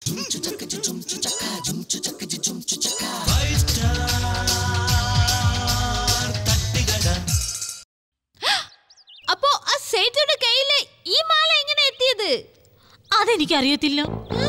അപ്പോ ആ സേറ്റുയുടെ കയ്യില് ഈ മാല എങ്ങനെ എത്തിയത് അതെനിക്കറിയത്തില്ല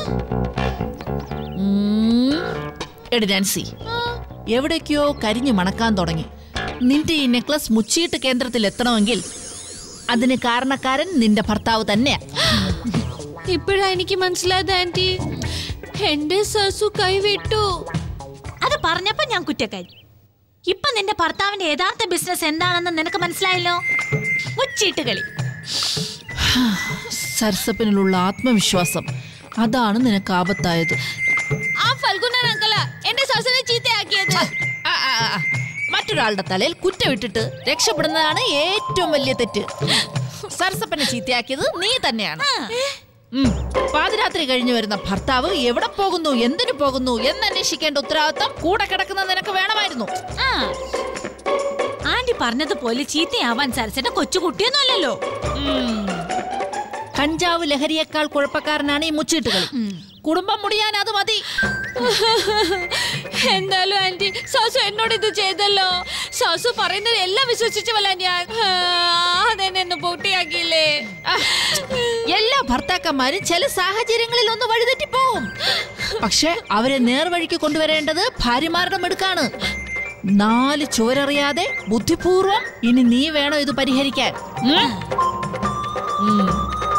എടി നാൻസി എവിടേക്കോ കരിഞ്ഞു മണക്കാൻ തുടങ്ങി നിന്റെ ഈ നെക്ലസ് മുച്ചീട്ട് കേന്ദ്രത്തിൽ എത്തണമെങ്കിൽ അതിന് കാരണക്കാരൻ നിന്റെ ഭർത്താവ് തന്നെയാ ഇപ്പോഴാ എനിക്ക് മനസ്സിലായത് ആന്റി എന്റെ സസു കൈവിട്ടു അത് പറഞ്ഞപ്പോ ഞാൻ കുറ്റക്കാരി ഇപ്പൊ നിന്റെ ഭർത്താവിന്റെ യഥാർത്ഥ ബിസിനസ് എന്താണെന്ന് നിനക്ക് മനസ്സിലായല്ലോ മുച്ചീട്ട് കളി സരസപ്പനിലുള്ള ആത്മവിശ്വാസം അതാണ് നിനക്ക് ആപത്തായത് ആ ഫൽഗുനൻ അങ്കല എന്റെ സസുനെ ചീത്തയാക്കിയത് ആ, ആ, ആ. മറ്റൊരാളുടെ തലയിൽ കുറ്റമിട്ടിട്ട് രക്ഷപ്പെടുന്നതാണ് ഏറ്റവും വലിയ തെറ്റ് സരസപ്പനെ ചീത്തയാക്കിയത് നീ തന്നെയാണ് ഉം. പാതിരാത്രി കഴിഞ്ഞു വരുന്ന ഭർത്താവ് എവിടെ പോകുന്നു എന്തിനു പോകുന്നു എന്നന്വേഷിക്കേണ്ട ഉത്തരവാദിത്തം കൂടെ കിടക്കുന്ന നിനക്ക് വേണമായിരുന്നു ആ ആന്റി പറഞ്ഞതുപോലെ ചീത്തയാവാൻ സരസന്റെ കൊച്ചുകുട്ടിയൊന്നും അല്ലല്ലോ ഉം. കഞ്ചാവ് ലഹരിയേക്കാൾ കുഴപ്പക്കാരനാണ് ഈ മുച്ചീട്ടുകളി കുടുംബം മുടിയാൻ അത് മതി എന്തായാലും ആന്റി സസു എന്നോട് ഇത് ചെയ്തല്ലോ സസു പറയുന്നത് എല്ലാം വിശ്വസിച്ചവല്ല ഞാൻ ആ, അതെന്നെ ഒന്ന് പൊട്ടിയാക്കിയില്ലേ ആ, എല്ലാ ഭർത്താക്കന്മാരും ചില സാഹചര്യങ്ങളിൽ ഒന്ന് വഴിതെറ്റിപ്പോവും പക്ഷെ അവരെ നേർവഴിക്ക് കൊണ്ടുവരേണ്ടത് ഭാര്യമാരുടെ മിടുക്കാണ് നാല് ചുവരറിയാതെ ബുദ്ധിപൂർവം ഇനി നീ വേണോ ഇത് പരിഹരിക്കാൻ ഉം? ഉം.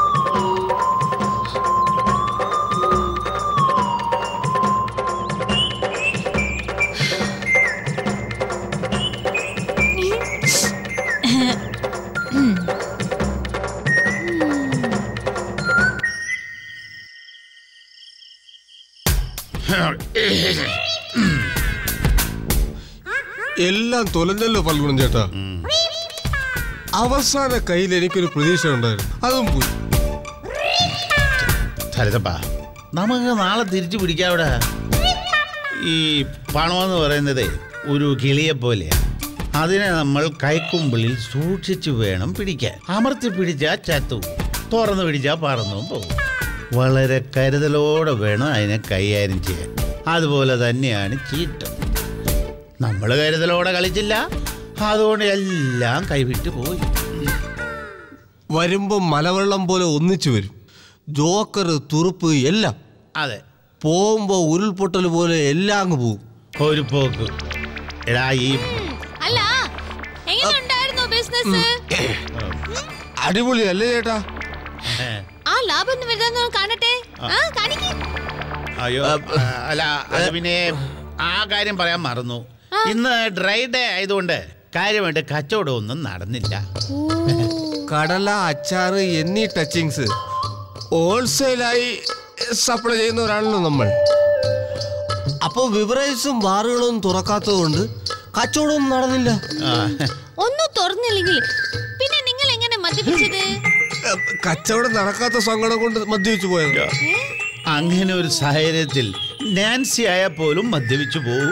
എല്ലാം തൊലഞ്ഞല്ലോ ഫൽഗുണം ചേട്ടാ അവസാന കയ്യിൽ എനിക്കൊരു പ്രതീക്ഷ ഉണ്ടായിരുന്നു അതും പോയി സരസപ്പാ നമുക്ക് നാളെ തിരിച്ചു പിടിക്കാവിടെ ഈ പണമെന്ന് പറയുന്നത് ഒരു കിളിയെ പോലെയാ അതിനെ നമ്മൾ കൈക്കുമ്പിളിൽ സൂക്ഷിച്ചു വേണം പിടിക്കാൻ അമർത്തി പിടിച്ചാൽ ചത്തു തുറന്നു പിടിച്ചാൽ പറന്നും പോകും വളരെ കരുതലോടെ വേണം അതിനെ കൈകാര്യം ചെയ്യാൻ അതുപോലെ തന്നെയാണ് ചീട്ടം നമ്മൾ കരുതലോടെ കളിച്ചില്ല അതുകൊണ്ട് എല്ലാം കൈവിട്ട് പോയി വരുമ്പോ മലവെള്ളം പോലെ ഒന്നിച്ചു വരും ജോക്കർ തുറുപ്പ് എല്ലാം അതെ പോകുമ്പോ ഉരുൾപൊട്ടൽ പോലെ എല്ലാം അങ്ങ് പോകും ഒരു പോക്ക് എടാ ഈ അല്ല എങ്ങനെ ഉണ്ടായിരുന്നു ബിസിനസ് അടിപൊളി അല്ലേ ചേട്ടാ ഏ, ആ ലാഭം ഒന്ന് വരുന്ന കാണട്ടെ ആ കാണിക്ക് അയ്യോ അല്ല അത് പിന്നെ ആ കാര്യം പറയാൻ മറന്നു ഇന്ന് ഡ്രൈ ഡേ ആയതുകൊണ്ട് കാര്യമായിട്ട് കച്ചവടം ഒന്നും നടന്നില്ല കടല അച്ചാറ് എന്നീ ടച്ചിങ്സ് ഹോൾസെയിലായി സപ്ലൈ ചെയ്യുന്നവരാണല്ലോ നമ്മൾ അപ്പോൾ ബിവറേജസും ബാറുകളും തുറക്കാത്തതുകൊണ്ട് കച്ചവടമൊന്നും നടന്നില്ല ആ, ഒന്നും തുറന്നില്ലെങ്കിൽ പിന്നെ നിങ്ങൾ എങ്ങനെ മദ്യപിച്ചത് ഏ, കച്ചവടം നടക്കാത്ത സങ്കടം കൊണ്ട് മദ്യപിച്ചു പോയത് അങ്ങനെ ഒരു സാഹചര്യത്തിൽ നാൻസി ആയാൽ പോലും മദ്യപിച്ചു പോവും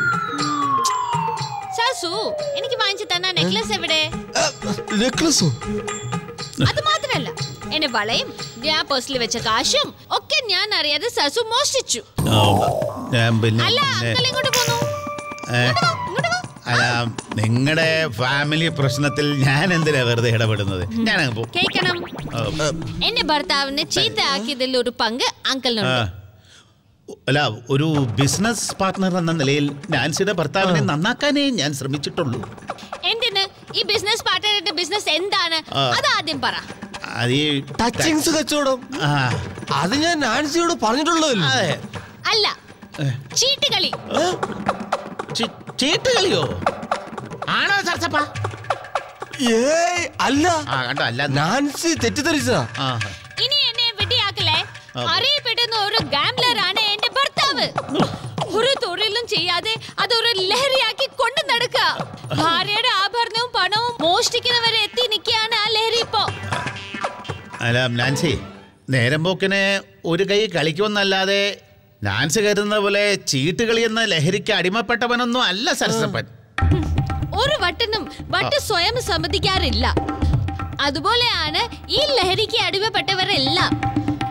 സാസു എനിക്ക് വാങ്ങിച്ചു തന്ന നെക്ലസ് എവിടെ നെക്ലസോ അത് മാത്രല്ല എന്റെ വളയും ഞാൻ പേഴ്സിൽ വെച്ച കാശും ഒക്കെ ഞാൻ അറിയാതെ സസു മോഷ്ടിച്ചു ആ, ഞാൻ പിന്നെ അല്ല പിന്നെ, അങ്കിൾ ഇങ്ങോട്ട് പോന്നു ഏ, ഇങ്ങോട്ട് വാ അല്ല നിങ്ങളുടെ ഫാമിലി പ്രശ്നത്തിൽ ഞാൻ എന്തിനാ വെറുതെ ഇടപെടുന്നത് ഞാനങ്ങ് പോകും കേൾക്കണം എന്റെ ഭർത്താവിനെ ചീത്ത ആക്കിയതിൽ ഒരു പങ്ക് ആ. അങ്കിളിനുണ്ട് അല്ല ഒരു ബിസിനസ് പാർട്ട്ണർ എന്ന നിലയിൽ നാൻസിയുടെ ഭർത്താവിനെ നന്നാക്കാനേ ഞാൻ ശ്രമിച്ചിട്ടുള്ളൂ എന്തിന് ഈ ബിസിനസ് പാർട്ട്ണറുടെ ബിസിനസ് എന്താണ് ആ. അത് ആദ്യം പറ അത് ഈ ടച്ചിങ്സ് കച്ചവടം ആ അത് ഞാൻ നാൻസിയോട് പറഞ്ഞിട്ടുള്ളതല്ലോ അതെ അല്ല ചീട്ടുകളി ചീ- ചീട്ട് കളിയോ ആണോ സർസപ്പ ഏയ് അല്ല ആ കണ്ടോ അല്ല നാൻസി തെറ്റിദ്ധരിച്ചതാ ആ ഇനി എന്നെ വെട്ടിയാക്കലേ ആ. അറിയപ്പെടുന്ന ഒരു ഗാംബ്ലർ ആണ് എന്റെ ഭർത്താവ് ഒരു തൊഴിലും ചെയ്യാതെ അതൊരു ലഹരിയാക്കി കൊണ്ടു നടക്ക ഭാര്യയുടെ ആഭരണവും പണവും മോഷ്ടിക്കുന്നവരെ എത്തി നിൽക്കുകയാണ് ആ ലഹരി ഇപ്പോ അല്ല നാൻസി നേരം പോക്കിന് ഒരു കൈ കളിക്കുമെന്നല്ലാതെ നാൻസി കരുതുന്ന പോലെ ചീട്ട് കളി എന്ന ലഹരിക്ക് അടിമപ്പെട്ടവനൊന്നും അല്ല സരസപ്പൻ ഒരു വട്ടനും വട്ട് സ്വയം സമ്മതിക്കാറില്ല അതുപോലെയാണ് ഈ ലഹരിക്ക് അടിമപ്പെട്ടവരെല്ലാം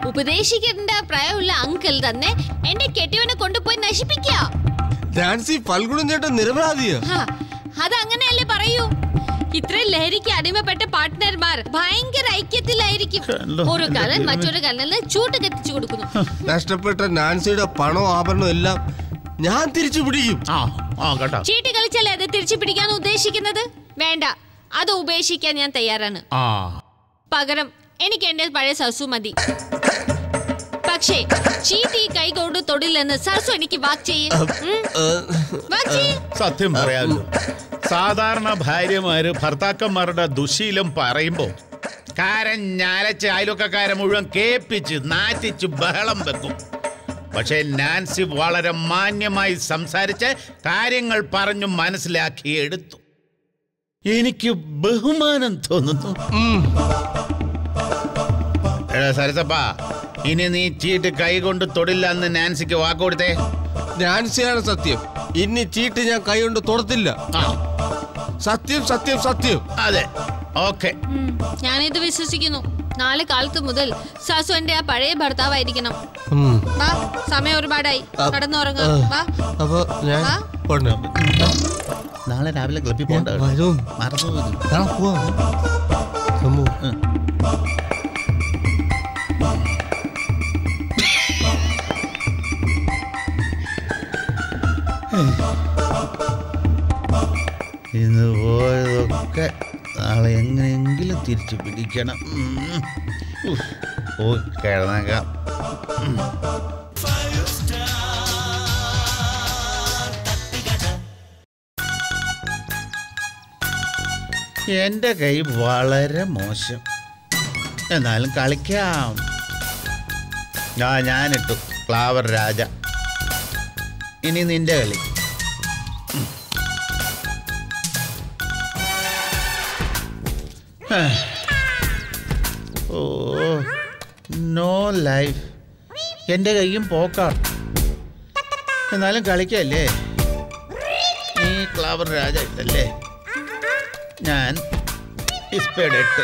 ഉപദേശിക്കേണ്ട പ്രായമുള്ള അങ്കിൾ തന്നെ എന്റെ കെട്ടിയവനെ കൊണ്ടുപോയി നശിപ്പിക്കുക നാൻസി ഫൽഗുണൻ ചേട്ടൻ നിരപരാധിയാ ഹാ, അതങ്ങനെയല്ലേ പറയൂ ഇത്രയും ലഹരിക്ക് അടിമപ്പെട്ട പാർട്ട്ണർമാർ ഭയങ്കര ഐക്യത്തിലായിരിക്കും കണ്ടോ? ഒരു കലൻ മറ്റൊരു കലനിൽ ചൂട്ട് കത്തിച്ചു കൊടുക്കുന്നു നഷ്ടപ്പെട്ട നാൻസിയുടെ പണവും ആഭരണവും എല്ലാം ഞാൻ തിരിച്ചു പിടിക്കും ആ ആ കേട്ടോ ചീട്ട് കളിച്ചല്ലേ അത് തിരിച്ചു പിടിക്കാൻ ഉദ്ദേശിക്കുന്നത് വേണ്ട അത് ഉപേക്ഷിക്കാൻ ഞാൻ തയ്യാറാണ് ആ പകരം എനിക്ക് എന്റെ പഴയ സസു മതി പക്ഷേ ചീട്ട് ഈ കൈ കൊണ്ട് തൊടില്ലെന്ന് സസു എനിക്ക് വാക്ക് ചെയ്യേ വാക്ക് ചെയ്യ്. സത്യം പറയാമല്ലോ സാധാരണ ഭാര്യമാര് ഭർത്താക്കന്മാരുടെ ദുശീലം പറയുമ്പോ കാരൻ ഞാലച്ച് അയൽവക്കക്കാരെ മുഴുവൻ കേപ്പിച്ച് നാറ്റിച്ച് ബഹളം വെക്കും പക്ഷേ നാൻസി വളരെ മാന്യമായി സംസാരിച്ച് കാര്യങ്ങൾ പറഞ്ഞു മനസ്സിലാക്കി എടുത്തു എനിക്ക് ബഹുമാനം തോന്നുന്നു എടാ സരസപ്പ ഇനി നീ ചീട്ട് കൈകൊണ്ട് തൊടില്ല എന്ന് നാൻസിക്ക് വാക്കുകൊടുത്തേ നാൻസിയാണ് സത്യം ഇനി ചീട്ട് ഞാൻ കൈകൊണ്ട് തൊടത്തില്ല ആ സത്യം സത്യം സത്യം അതെ ഓക്കെ ഉം, ഞാനിത് വിശ്വസിക്കുന്നു നാളെ കാലത്ത് മുതൽ സസു എന്റെ ആ പഴയ ഭർത്താവായിരിക്കണം ഉം. വാ സമയം ഒരുപാടായി ആ, കടന്നുറങ്ങാം ആ, വാ അപ്പൊ ഞാൻ ആ? പോണേ. നാളെ രാവിലെ ക്ലബിൽ പോകണ്ട ഞാൻ വരും. മറന്നു നാളെ പോവാം. അമ്മോ. ഇന്ന് പോയതൊക്കെ നാളെ എങ്ങനെയെങ്കിലും തിരിച്ചു പിടിക്കണം ഉം. ഉഫ്. പോയി കിടന്നേക്കാം ഉം. എൻ്റെ കൈ വളരെ മോശം എന്നാലും കളിക്കാം ആ ഞാനിട്ടു ക്ലാവർ രാജ ഇനി നിന്റെ കളി ഓ നോ ലൈഫ് എൻ്റെ കൈയും പോക്കാണ് എന്നാലും കളിക്കല്ലേ നീ ക്ലാവർ രാജ ഇല്ലല്ലേ ഞാൻ ഇസ്പേഡ് എട്ട്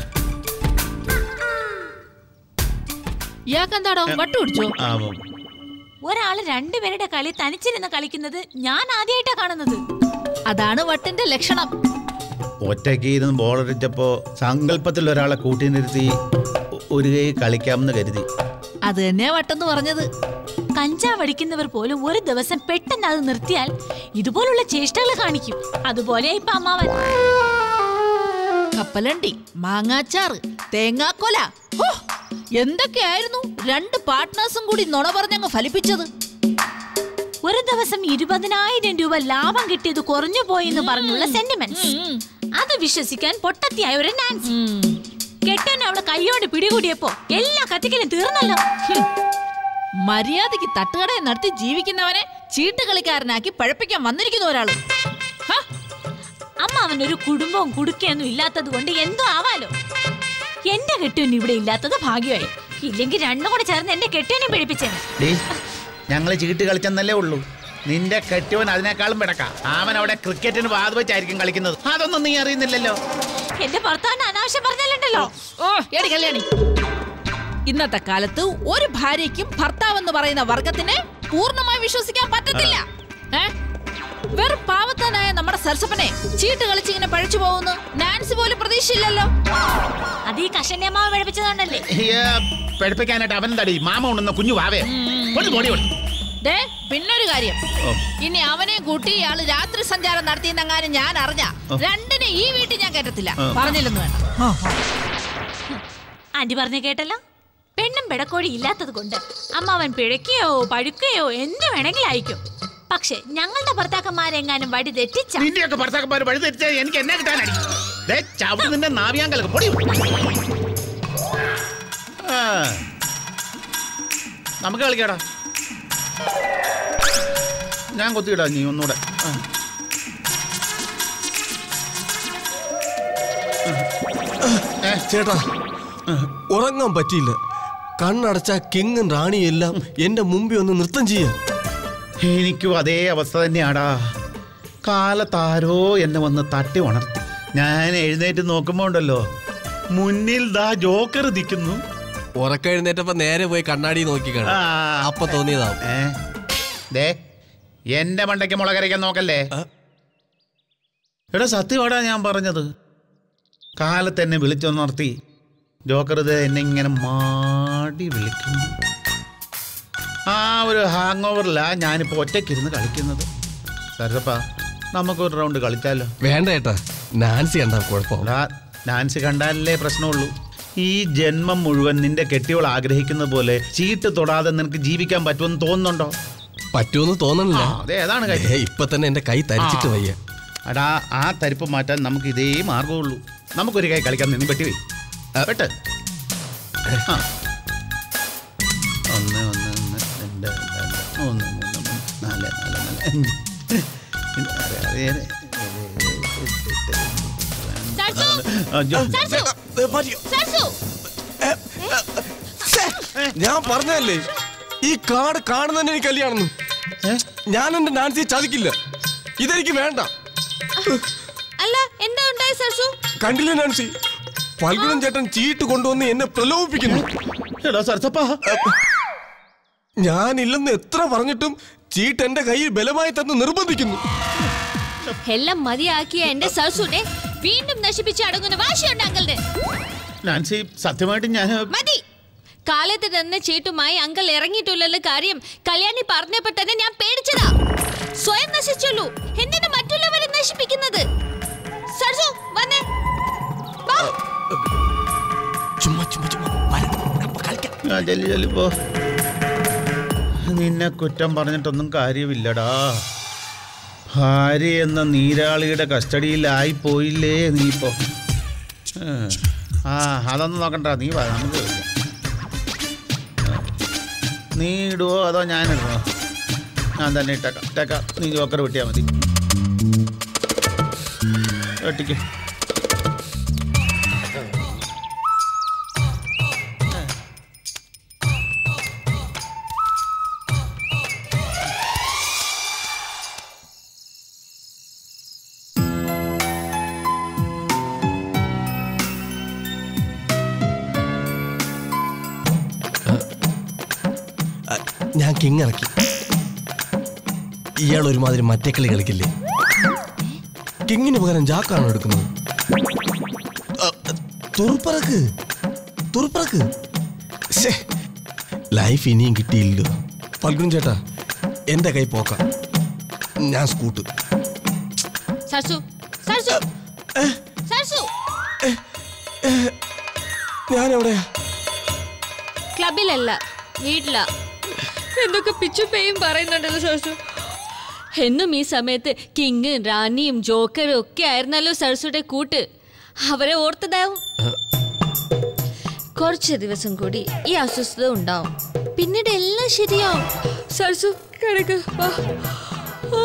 ഇയാൾക്കെന്താടോ വട്ടു പിടിച്ചോ ആവും ഒരാള് രണ്ടുപേരുടെ കളി തനിച്ചിരുന്ന് കളിക്കുന്നത് ഞാൻ ആദ്യമായിട്ടാ കാണുന്നത് അതാണ് വട്ടിന്റെ ലക്ഷണം ഒറ്റയ്ക്ക് ഇരുന്ന് ബോളടിച്ചപ്പോൾ സങ്കല്പത്തിൽ ഒരാളെ കൂട്ടി നിർത്തി ഒ- ഒരു കൈ കളിക്കാമെന്ന് കരുതി അത് തന്നെയാ വട്ടെന്ന് പറഞ്ഞത് കഞ്ചാവ് അടിക്കുന്നവർ പോലും ഒരു ദിവസം പെട്ടെന്ന് അത് നിർത്തിയാൽ ഇതുപോലുള്ള ചേഷ്ടകൾ കാണിക്കും അതുപോലെ ഇപ്പൊ അമ്മാവൻ കപ്പലണ്ടി മാങ്ങാച്ചാറ് തേങ്ങാക്കൊല ഹോ, എന്തൊക്കെയായിരുന്നു രണ്ട് പാർട്ട്നേഴ്സും കൂടി നുണ പറഞ്ഞങ്ങ് ഫലിപ്പിച്ചത് ഒരു ദിവസം ഇരുപതിനായിരം രൂപ ലാഭം കിട്ടിയത് കുറഞ്ഞു പോയി എന്ന് പറഞ്ഞുള്ള സെന്റിമെന്റ്സ് ഉം, അത് വിശ്വസിക്കാൻ പൊട്ടത്തിയായ ഒരു നാൻസി ഉം. കെട്ടൻ അവളെ കൈയോട് പിടികൂടിയപ്പോ എല്ലാ കത്തിക്കലും തീർന്നല്ലോ ഹും. മര്യാദയ്ക്ക് തട്ടുകടയിൽ നടത്തി ജീവിക്കുന്നവനെ ചീട്ട് കളിക്കാരനാക്കി പഴപ്പിക്കാൻ വന്നിരിക്കുന്ന ഒരാള് ഹ, അമ്മ അവനൊരു കുടുംബവും കുടുക്കയൊന്നും ഇല്ലാത്തത് കൊണ്ട് എന്തോ ആവാലോ എന്റെ കെട്ടിയൻ ഇവിടെ ഇല്ലാത്തത് ഭാഗ്യമായി ഇല്ലെങ്കിൽ രണ്ടും കൂടെ ചേർന്ന് എന്റെ കെട്ടിയനെ പിടിപ്പിച്ചേനെ ഡേ ഞങ്ങൾ ചീട്ട് കളിച്ചെന്നല്ലേ ഉള്ളൂ നിന്റെ കെട്ടിയവൻ അതിനേക്കാളും പിടക്ക അവൻ അവിടെ ക്രിക്കറ്റിന് വാത് വെച്ചായിരിക്കും കളിക്കുന്നത് അതൊന്നും നീ അറിയുന്നില്ലല്ലോ എന്റെ ഭർത്താവിന് അനാവശ്യം പറഞ്ഞാലുണ്ടല്ലോ ഓ എടി കല്യാണി ഇന്നത്തെ കാലത്ത് ഒരു ഭാര്യയ്ക്കും ഭർത്താവ് എന്ന് പറയുന്ന വർഗത്തിനെ പൂർണ്ണമായി വിശ്വസിക്കാൻ പറ്റത്തില്ല ഏ? വെറും പാവത്താനായ നമ്മുടെ സരസപ്പനെ ചീട്ട് കളിച്ചിങ്ങനെ പഴിച്ചു പോകുന്നു നാൻസി പോലും പ്രതീക്ഷയില്ലല്ലോ അത് ഈ കഷന്റെ അമ്മാവ് പഠിപ്പിച്ചതുകൊണ്ടല്ലേ ഏ, പഠിപ്പിക്കാനായിട്ട് അവൻ തടി മാമ ഉണ്ടെന്ന കുഞ്ഞു വാവേ പൊടി പൊടി പൊടി ദേ പിന്നൊരു കാര്യം ഓ. ഇനി അവനെ കൂട്ടി ഇയാള് രാത്രി സഞ്ചാരം നടത്തിയെന്നെങ്ങാനും ഞാൻ അറിഞ്ഞ ഓ. രണ്ടിനെ ഈ വീട്ടിൽ ഞാൻ കയറ്റത്തില്ല ആ. പറഞ്ഞില്ലെന്ന് വേണ്ട ആന്റി പറഞ്ഞ കേട്ടല്ലോ പെണ്ണും പിടക്കോഴി ഇല്ലാത്തത് കൊണ്ട് അമ്മാവൻ പിഴയ്ക്കുകയോ പഴുക്കുകയോ എന്ത് വേണമെങ്കിലും അയക്കും പക്ഷെ ഞങ്ങളുടെ ഭർത്താക്കന്മാരെങ്ങാനും വടി തെറ്റിച്ച നിന്റെയൊക്കെ ഭർത്താക്കന്മാർ വഴി തെറ്റിച്ചാൽ എനിക്ക് എന്നെ കിട്ടാനടി ദേ, ചവിട്ടി നിന്റെ നാവിയാൻ കലക്കും പൊടി ആ. നമുക്ക് കളിക്കാടാ ഞാൻ കൊത്തിയിടാ നീ ഒന്നുകൂടെ ആ. ഏ, ചേട്ടാ ഉറങ്ങാൻ പറ്റിയില്ല കണ്ണടച്ച കിങ്ങും റാണിയും എല്ലാം എന്റെ മുമ്പിൽ ഒന്ന് നൃത്തം ചെയ്യാം എനിക്കും അതേ അവസ്ഥ തന്നെയാടാ കാലത്താരോ എന്നെ വന്ന് തട്ടി ഉണർത്തി ഞാൻ എഴുന്നേറ്റ് നോക്കുമ്പോ ഉണ്ടല്ലോ മുന്നിൽ ദാ ജോക്കർ നിൽക്കുന്നു ഉറക്കം എഴുന്നേറ്റപ്പോ നേരെ പോയി കണ്ണാടി നോക്കി കാണും ആ. അപ്പൊ തോന്നിയതാവും ഏ ദേ എന്റെ മണ്ടയ്ക്ക് മുളകരയ്ക്കാൻ നോക്കല്ലേ ആ. എടാ സത്യമാടാ ഞാൻ പറഞ്ഞത് കാലത്ത് എന്നെ വിളിച്ചൊന്നുണർത്തി ജോക്കർ ഇത് എന്നെ ഇങ്ങനെ മാടി വിളിക്കുന്നു ആ ഒരു ഹാങ് ഓവറിലാ ഞാനിപ്പോൾ ഒറ്റയ്ക്കിരുന്ന് കളിക്കുന്നത് സരസപ്പ നമുക്കൊരു റൗണ്ട് കളിച്ചാലോ വേണ്ട ഏട്ടാ നാൻസി കണ്ടാ കുഴപ്പം എടാ, നാൻസി കണ്ടാലല്ലേ പ്രശ്നമുള്ളൂ ഈ ജന്മം മുഴുവൻ നിന്റെ കെട്ടിയോൾ ആഗ്രഹിക്കുന്ന പോലെ ചീട്ട് തൊടാതെ നിനക്ക് ജീവിക്കാൻ പറ്റുമെന്ന് തോന്നുന്നുണ്ടോ പറ്റുമെന്ന് തോന്നണില്ല ആ, അതെ അതാണ് ഏ, കാര്യം ഇപ്പൊ തന്നെ എന്റെ കൈ തരിച്ചിട്ട് ആ. വയ്യ അടാ ആ തരിപ്പ് മാറ്റാൻ നമുക്ക് ഇതേ മാർഗമുള്ളൂ നമുക്കൊരു കൈ കളിക്കാൻ നിന്ന് വെട്ടി പോയി വെട്ട് ആ. ഒന്ന് ഒന്ന് ഒന്ന് രണ്ട് രണ്ട് മൂന്ന് മൂന്ന് മൂന്ന് നാല് നാല് നാല് അഞ്ച് ആറ് ആറ് ഏഴ് ഏഴ് ഏഴ് എട്ട് എട്ട് സർസു അയ്യോ. സർസു ഏ, മതിയോ? സർസു ഞാൻ പറഞ്ഞതല്ലേ ഈ കാർഡ് കാണുന്നതന്നെ എനിക്ക് കല്യാണെന്ന് ഏ? ഞാൻ എന്റെ നാൻസിയെ ചതിക്കില്ല ഇതെനിക്ക് വേണ്ട അല്ല എന്താ ഉണ്ടായി സർസു കണ്ടില്ല നാൻസി ഫൽഗുണൻ ചേട്ടൻ ചീട്ട് കൊണ്ടുവന്ന് എന്നെ പ്രലോഭിപ്പിക്കുന്നു എടാ സരസപ്പ ഞാനില്ലെന്ന് എത്ര പറഞ്ഞിട്ടും ചീട്ട് എന്റെ കയ്യിൽ ബലമായി തന്ന് നിർബന്ധിക്കുന്നു എല്ലാം മതിയാക്കിയ എന്റെ സർസുനെ വീണ്ടും നശിപ്പിച്ച് അടങ്ങുന്ന വാശിയുണ്ട് അങ്കിളിന് നാൻസി സത്യമായിട്ട് ഞാൻ മതി കാലത്ത് തന്നെ ചീട്ടുമായി അങ്കിൾ ഇറങ്ങിയിട്ടുള്ള കാര്യം കല്യാണി പറഞ്ഞപ്പോ തന്നെ ഞാൻ പേടിച്ചതാ സ്വയം നശിച്ചുള്ളൂ എന്തിനു മറ്റുള്ളവരെ നശിപ്പിക്കുന്നത് സർസു വന്നേ വാ. ചുമ്മാ ചുമ്മാ ചുമ്മാ വരാം. നമുക്ക് കളിക്കാം. ആ, ചെല്ലി ചെല്ലി പോ നിന്നെ കുറ്റം പറഞ്ഞിട്ടൊന്നും കാര്യമില്ലടാ ഭാര്യ എന്ന നീരാളിയുടെ കസ്റ്റഡിയിലായി പോയില്ലേ നീ ഇപ്പോ ഏ. ആ അതൊന്നും നോക്കണ്ട നീ വാ നമുക്ക് കളിക്കാം. ആ. നീ ഇടുവോ അതോ ഞാൻ ഇടുവോ ഞാൻ തന്നെ ഇട്ടേക്കാം ഇട്ടേക്കാം നീ ജോക്കർ വെട്ടിയാൽ മതി വെട്ടിക്ക് അ, ഞാൻ കിങ് ഇറക്കി ഇയാൾ ഒരുമാതിരി മറ്റേ കളി കളിക്കില്ലേ കിങ്ങിന് പകരം ജാക്കാണോ എടുക്കുന്നത് അ, തുറുപ്പറക്ക് തുറുപ്പറക്ക് ശ്ശേ, ലൈഫ് ഇനിയും കിട്ടിയില്ലല്ലോ ഫൽഗുൻ ചേട്ടാ എന്റെ കൈ പോക്കാം ഞാൻ സ്കൂട്ട് സർസു സർസു സർസു ഞാൻ എവിടെയാ ക്ലബിലല്ല വീട്ടിലാ എന്തൊക്കെ പിച്ചും പേയും പറയുന്നുണ്ടല്ലോ സർസു എന്നും ഈ സമയത്ത് കിങ് റാണിയും ജോക്കറും ഒക്കെ ആയിരുന്നല്ലോ സർസുടെ കൂട്ട് അവരെ ഓർത്തതാവും കുറച്ച് ദിവസം കൂടി ഈ അസ്വസ്ഥത ഉണ്ടാവും പിന്നീട് എല്ലാം ശരിയാവും സർസു കിടക്ക് വാ ഓ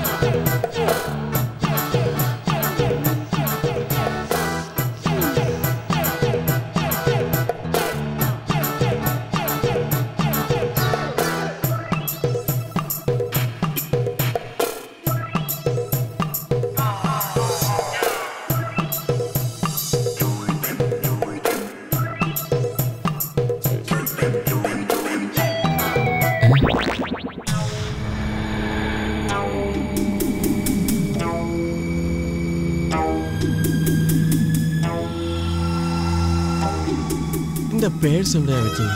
എന്റെ പേഴ്സ് എവിടെയാ വെച്ചത്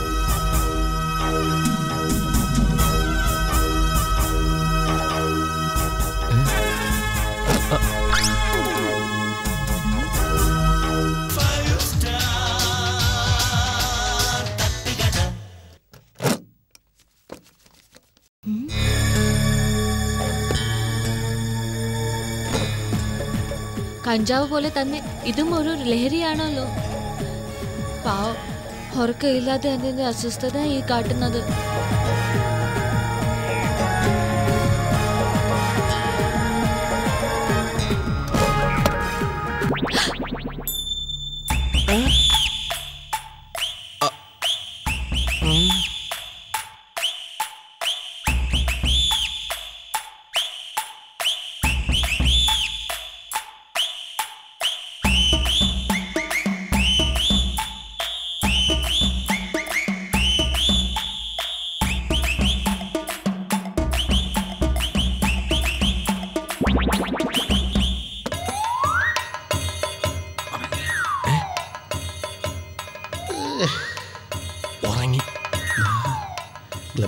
കഞ്ചാവ് പോലെ തന്നെ ഇതും ഒരു ലഹരിയാണല്ലോ പാവം ഉറക്കമില്ലാതെ അതിന്റെ അസ്വസ്ഥത ഈ കാട്ടുന്നത്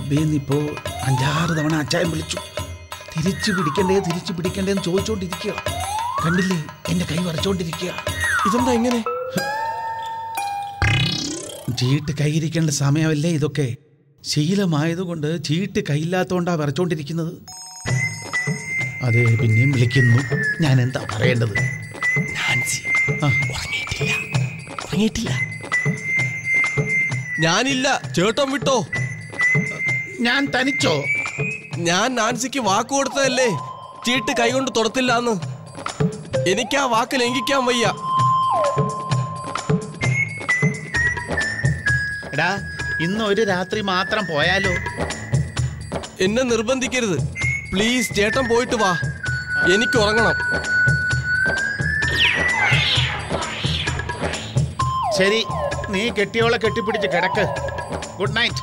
ക്ലബിൽ നിന്ന് ഇപ്പോ അഞ്ചാറ് തവണ അച്ചായം വിളിച്ചു തിരിച്ചു പിടിക്കണ്ടേ തിരിച്ചു പിടിക്കണ്ടേ എന്ന് ചോദിച്ചോണ്ടിരിക്കുക കണ്ടില്ലേ എന്റെ കൈ വരച്ചോണ്ടിരിക്കുക ഇതെന്താ ഇങ്ങനെ ചീട്ട് കൈയിരിക്കേണ്ട സമയമല്ലേ ഇതൊക്കെ ശീലമായതുകൊണ്ട് ചീട്ട് കൈയില്ലാത്തോണ്ടാ വരച്ചോണ്ടിരിക്കുന്നത് അതെ പിന്നെയും വിളിക്കുന്നു ഞാൻ എന്താ പറയേണ്ടത് നാൻസി ആ. ഉറങ്ങിയിട്ടില്ല ഉറങ്ങിയിട്ടില്ല ഞാനില്ല ചേട്ടൻ വിട്ടോ ഞാൻ തനിച്ചോ ഞാൻ നാൻസിക്ക് വാക്ക് കൊടുത്തതല്ലേ ചീട്ട് കൈകൊണ്ട് തൊടത്തില്ലാന്ന് എനിക്ക് ആ വാക്ക് ലംഘിക്കാൻ വയ്യ എടാ ഇന്ന് ഒരു രാത്രി മാത്രം പോയാലോ എന്നെ നിർബന്ധിക്കരുത് പ്ലീസ് ചേട്ടൻ പോയിട്ട് വാ എനിക്ക് ഉറങ്ങണം ശരി നീ കെട്ടിയോളെ കെട്ടിപ്പിടിച്ച് കിടക്ക് ഗുഡ് നൈറ്റ്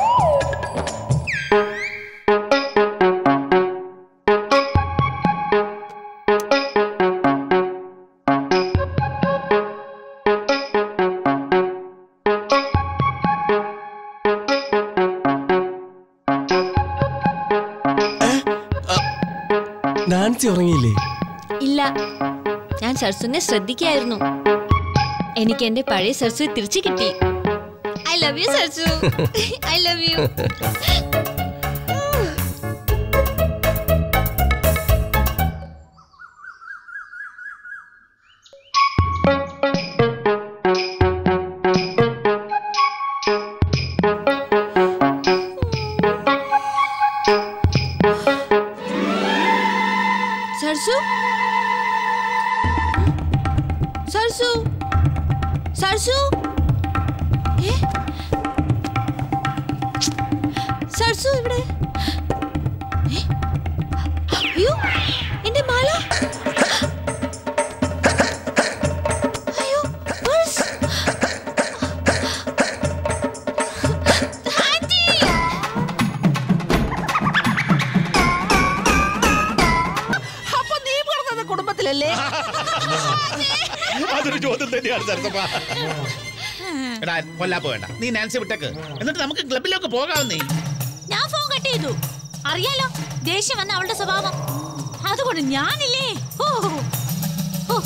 നാൻസി ഉറങ്ങിയില്ലേ ഇല്ല ഞാൻ സർസുനെ ശ്രദ്ധിക്കായിരുന്നു എനിക്ക് എന്റെ പഴയ സർസു തിരിച്ചു കിട്ടി I love you Sarsu I love you Sarsu Sarsu Sarsu ഏ? സർസു ഇവിടെ ഏ? അയ്യോ എന്റെ മാല അയ്യോ പേഴ്സ് ആന്റി അപ്പൊ നീ പറഞ്ഞത് കുടുംബത്തിലല്ലേ അതൊരു ചോദ്യം തന്നെയാണ് സരസപ്പ എടാ കൊല്ലാപ്പോ വേണ്ട നീ നാൻസി വിട്ടേക്ക് എന്നിട്ട് നമുക്ക് ക്ലബിലൊക്കെ പോകാവുന്നേ ഞാൻ ഫോൺ കട്ട് ചെയ്തു അറിയാലോ ദേഷ്യം വന്ന അവളുടെ സ്വഭാവം അതുകൊണ്ട് ഞാനില്ലേ ഓ ഓ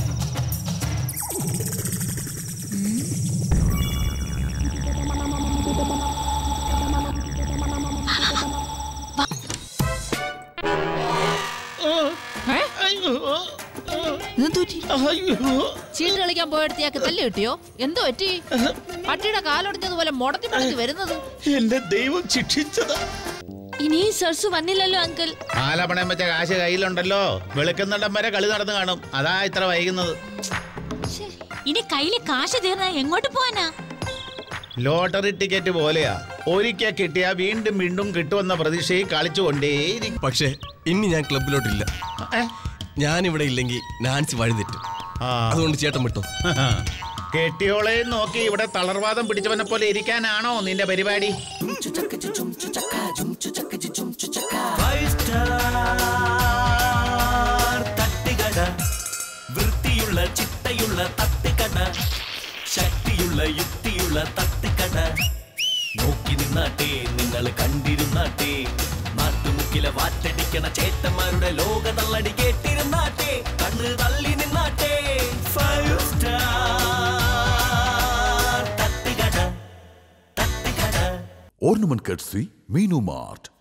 ചീട്ട് കളിക്കാൻ പോയെടുത്തിയാക്ക് തല്ല് കിട്ടിയോ എന്തോ പറ്റി പട്ടിയുടെ കാലൊടിഞ്ഞതുപോലെ മുടത്തി മുടത്തി വരുന്നത് എന്റെ ദൈവം ശിക്ഷിച്ചത് ഇനിയും സർസു വന്നില്ലല്ലോ അങ്കിൾ ആലപ്പണയം വെച്ച കാശ് കയ്യിലുണ്ടല്ലോ വെളുക്കുന്നിടം വരെ കളി നടന്നു കാണും അതാ ഇത്ര വൈകുന്നത് ഇനി കയ്യില് കാശ് തീർന്നാ എങ്ങോട്ട് പോവാനാ ലോട്ടറി ടിക്കറ്റ് പോലെയാ ഒരിക്കൽ കിട്ടിയാ വീണ്ടും വീണ്ടും കിട്ടുമെന്ന പ്രതീക്ഷയിൽ കളിച്ചുകൊണ്ടേയിരിക്കും പക്ഷേ ഇനി ഞാൻ ക്ലബിലോട്ടില്ല ഞാൻ ഇവിടെ ഇല്ലെങ്കിൽ നാൻസി വഴി തെറ്റും ആ. അതുകൊണ്ട് ചേട്ടൻ വിട്ടോ കെട്ടിയോളെ നോക്കി ഇവിടെ തളർവാദം പിടിച്ചവനെ പോലെ ഇരിക്കാനാണോ നിന്റെ പരിപാടി തട്ടുകട വൃത്തിയുള്ള ചിട്ടയുള്ള തട്ടുകട ശക്തിയുള്ള യുക്തിയുള്ള തട്ടുകട നോക്കി നിന്നാട്ടെ നിങ്ങൾ കണ്ടിരുന്നാട്ടെ നാട്ടുമുക്കിലെ വാറ്റടിക്കണ ചേട്ടന്മാരുടെ ലോക തള്ളടി കേട്ടിരുന്നാട്ടെ കണ്ണ് തള്ളി നിന്നാട്ടെ ഫൈവ് സ്റ്റാർ തട്ടുകട തട്ടുകട Ornament courtesy Menu Mart.